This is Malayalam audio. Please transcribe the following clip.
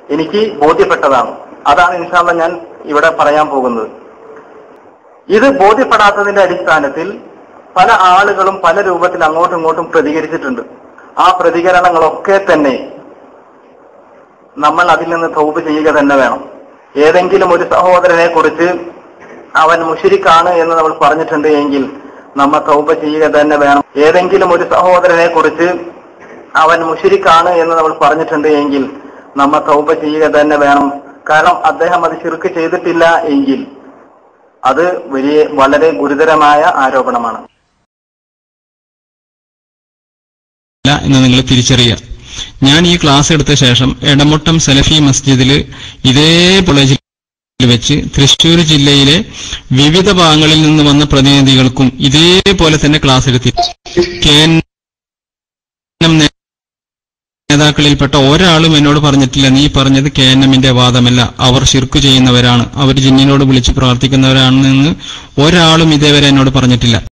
എനിക്ക് ബോധ്യപ്പെട്ടതാണ് അതാണ് ഇൻഷാല്ല ഞാൻ ഇവിടെ പറയാൻ പോകുന്നത് ഇത് ബോധ്യപ്പെടാത്തതിന്റെ അടിസ്ഥാനത്തിൽ പല ആളുകളും പല രൂപത്തിൽ അങ്ങോട്ടും ഇങ്ങോട്ടും പ്രതികരിച്ചിട്ടുണ്ട് ആ പ്രതികരണങ്ങളൊക്കെ തന്നെ നമ്മൾ അതിൽ നിന്ന് തൗബ് ചെയ്യുക തന്നെ വേണം ഏതെങ്കിലും ഒരു സഹോദരനെ കുറിച്ച് അവൻ മുഷിരിക്കാണ് എന്ന് നമ്മൾ പറഞ്ഞിട്ടുണ്ട് എങ്കിൽ നമ്മൾ തൗബ ചെയ്യുക തന്നെ വേണം ഏതെങ്കിലും ഒരു സഹോദരനെ കുറിച്ച് അവൻ മുഷിരിക്കാണ് എന്ന് നമ്മൾ പറഞ്ഞിട്ടുണ്ട് എങ്കിൽ നമ്മൾ തൗബ ചെയ്യുക തന്നെ വേണം കാരണം അദ്ദേഹം അത് ശിർക്ക് ചെയ്തിട്ടില്ല എങ്കിൽ അത് വലിയ വളരെ ഗുരുതരമായ ആരോപണമാണ് അല്ല എന്ന് നിങ്ങൾ തിരിച്ചറിയുക ഞാൻ ഈ ക്ലാസ് എടുത്ത ശേഷം എടമുട്ടം സലഫി മസ്ജിദിൽ ഇതേ കോളേജിൽ വെച്ച് തൃശൂർ ജില്ലയിലെ വിവിധ ഭാഗങ്ങളിൽ നിന്ന് വന്ന പ്രതിനിധികൾക്കും ഇതേപോലെ തന്നെ ക്ലാസ് എടുത്തി കേന്ദ്രം നേതാക്കളിൽപ്പെട്ട ഒരാളും എന്നോട് പറഞ്ഞിട്ടില്ല നീ പറഞ്ഞത് കെ എൻ എമ്മിന്റെ വാദമല്ല അവർ ശിർക്ക് ചെയ്യുന്നവരാണ് അവർ ജിന്നിനോട് വിളിച്ച് പ്രാർത്ഥിക്കുന്നവരാണെന്ന് ഒരാളും ഇതേവരെ എന്നോട് പറഞ്ഞിട്ടില്ല